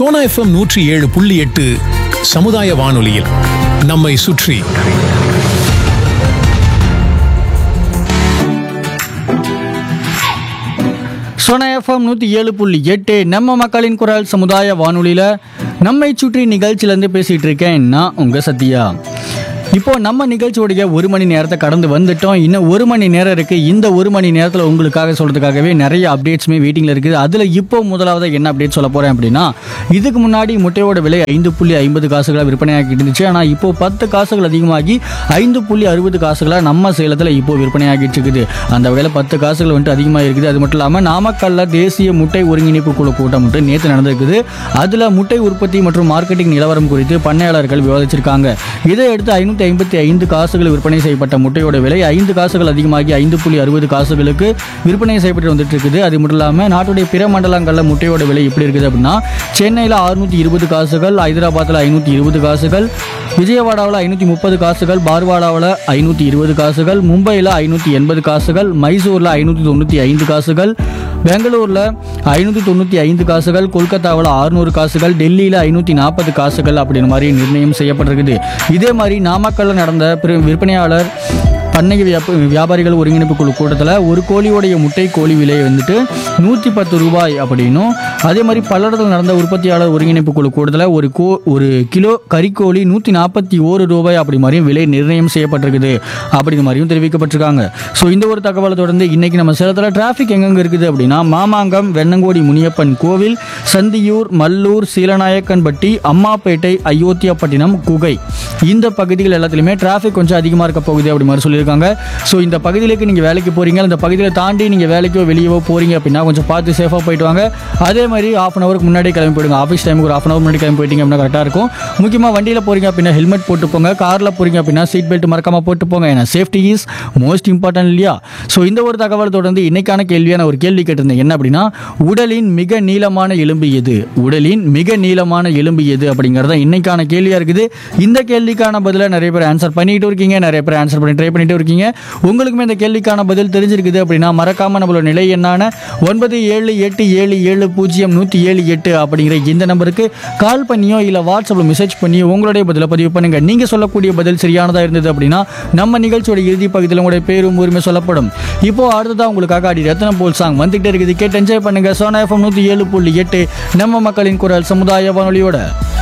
Sona FM நூற்றி ஏழு புள்ளி எட்டு சமுதாய வானொலியில் நம்மை சுற்றி சோனா எஃப்எம் நூற்றி ஏழு புள்ளி எட்டு நம்ம மக்களின் குரல் சமுதாய வானொலியில் நம்மை சுற்றி நிகழ்ச்சியிலேருந்து பேசிகிட்டு இருக்கேன் நான் உங்கள் சத்யா இப்போ நம்ம நிகழ்ச்சியோடைய ஒரு மணி நேரத்தை கடந்து வந்துட்டோம் இன்னும் ஒரு மணி நேரம் இருக்குது இந்த ஒரு மணி நேரத்தில் உங்களுக்காக சொல்கிறதுக்காகவே நிறைய அப்டேட்ஸுமே வெயிட்டிங்கில் இருக்குது அதில் இப்போ முதலாவது என்ன அப்டேட் சொல்ல போகிறேன் அப்படின்னா இதுக்கு முன்னாடி முட்டையோட விலை ஐந்து புள்ளி ஐம்பது காசுகளாக விற்பனையாகிட்டு இருந்துச்சு ஆனால் இப்போ பத்து காசுகள் அதிகமாகி ஐந்து புள்ளி அறுபது காசுகளாக நம்ம சேலத்தில் இப்போ விற்பனையாகிட்டு இருக்குது அந்த வகையில் பத்து காசுகள் வந்துட்டு அதிகமாக இருக்குது அது மட்டும் இல்லாமல் நாமக்கல்ல தேசிய முட்டை ஒருங்கிணைப்பு குழு கூட்டம் மட்டும் நேற்று நடந்திருக்குது அதில் முட்டை உற்பத்தி மற்றும் மார்க்கெட்டிங் நிலவரம் குறித்து பண்ணையாளர்கள் விவாதிச்சிருக்காங்க இதை அடுத்து ஐநூற்றி ஐம்பத்தி ஐந்து காசுகள் விற்பனை செய்யப்பட்ட முட்டையோட விலை ஐந்து காசுகள் அதிகமாகி ஐந்து புள்ளி அறுபது காசுகளுக்கு விற்பனை செய்யப்பட்டு வந்துட்டு இருக்குது அது மட்டும் இல்லாமல் நாட்டுடைய பிற மண்டலங்களில் முட்டையோட விலை எப்படி இருக்குது அப்படின்னா சென்னையில் அறுநூற்றி இருபது காசுகள் ஹைதராபாத்தில் ஐநூற்றி இருபது காசுகள் விஜயவாடாவில் ஐநூற்றி முப்பது காசுகள் பார்வாடாவில் ஐநூற்றி இருபது காசுகள் மும்பையில் ஐநூற்றி எண்பது காசுகள் மைசூரில் ஐநூற்றி தொண்ணூற்றி ஐந்து காசுகள் பெங்களூரில் ஐநூற்றி தொண்ணூற்றி ஐந்து காசுகள் கொல்கத்தாவில் ஆறுநூறு காசுகள் டெல்லியில் ஐநூற்றி நாற்பது காசுகள் அப்படின்னு மாதிரி நிர்ணயம் செய்யப்பட்டிருக்குது இதே மாதிரி நாமக்கல்ல நடந்த பிற- விற்பனையாளர் பண்ணை வியாப வியாபாரிகள் ஒருங்கிணைப்பு குழு கூட்டத்தில் ஒரு கோழியோடைய முட்டை கோழி விலை வந்துட்டு நூற்றி பத்து ரூபாய் அப்படின்னும் அதே மாதிரி பல்லடத்தில் நடந்த உற்பத்தியாளர் ஒருங்கிணைப்பு குழு கூட்டத்தில் ஒரு கோ ஒரு கிலோ கறிக்கோழி நூற்றி நாற்பத்தி ஓரு ரூபாய் அப்படி மாதிரியும் விலை நிர்ணயம் செய்யப்பட்டிருக்குது அப்படிங்கிற மாதிரியும் தெரிவிக்கப்பட்டிருக்காங்க ஸோ இந்த ஒரு தகவலை தொடர்ந்து இன்னைக்கு நம்ம சேலத்தில் டிராஃபிக் எங்கெங்க இருக்குது அப்படின்னா மாமாங்கம் வெண்ணங்கோடி முனியப்பன் கோவில் சந்தியூர் மல்லூர் சீலநாயக்கன்பட்டி அம்மாப்பேட்டை அயோத்தியாப்பட்டினம் குகை இந்த பகுதிகள் எல்லாத்துலேயுமே டிராஃபிக் கொஞ்சம் அதிகமாக இருக்க போகுது அப்படி மாதிரி சொல்லியிருக்காங்க ஸோ இந்த பகுதியிലേക്ക് நீங்கள் வேலைக்கு போகிறீங்க இந்த பகுதியில் தாண்டி நீங்கள் வேலைக்கோ வெளியவோ போகிறீங்க அப்படின்னா கொஞ்சம் பார்த்து சேஃபாக போயிட்டு வாங்க அதே மாதிரி ஆஃப் அன் ஹவருக்கு முன்னாடி கிளம்பி போயிடுங்க ஆஃபீஸ் டைமுக்கு ஒரு ஆஃப் அன் ஹவர் முன்னாடி கிளம்பி போயிட்டீங்க அப்படின்னா கரெக்டாக இருக்கும் முக்கியமாக வண்டியில் போகிறீங்க அப்படின்னா ஹெல்மெட் போட்டு போங்க காரில் போகிறீங்க அப்படின்னா சீட் பெல்ட் மறக்காமல் போட்டு போங்க ஏன்னா சேஃப்டி இஸ் மோஸ்ட் இம்பார்ட்டன்ட் இல்லையா ஸோ இந்த ஒரு தகவல் தொடர்ந்து இன்னைக்கான கேள்வியான ஒரு கேள்வி கேட்டிருந்தேன் என்ன அப்படின்னா உடலின் மிக நீளமான எலும்பு எது உடலின் மிக நீளமான எலும்பு எது அப்படிங்கிறது தான் இன்னைக்கான கேள்வியாக இருக்குது இந்த கேள்விக்கான பதிலை நிறைய பேர் ஆன்சர் பண்ணிட்டு இருக்கீங்க நிறைய பேர் ஆன்சர் பண்ணி ட்ரை பண்ணிட்டு இருக்கீங்க உங்களுக்குமே இந்த கேள்விக்கான பதில் தெரிஞ்சிருக்குது அப்படின்னா மறக்காம நம்மளோட நிலை என்னான ஒன்பது ஏழு எட்டு ஏழு ஏழு பூஜ்ஜியம் நூற்றி ஏழு எட்டு அப்படிங்கிற இந்த நம்பருக்கு கால் பண்ணியோ இல்லை வாட்ஸ்அப்பில் மெசேஜ் பண்ணியோ உங்களுடைய பதிலை பதிவு பண்ணுங்க நீங்க சொல்லக்கூடிய பதில் சரியானதா இருந்தது அப்படின்னா நம்ம நிகழ்ச்சியோட இறுதி பகுதியில் உங்களுடைய பேரும் உரிமை சொல்லப்படும் இப்போ அடுத்ததா உங்களுக்காக அடி ரத்தனம் போல் சாங் வந்துகிட்டே இருக்குது கேட்டு என்ஜாய் பண்ணுங்க சோனா எஃப்எம் நூற்றி ஏழு புள்ளி எட்டு நம்ம மக்களின் குரல் சமுதாய வானொலியோட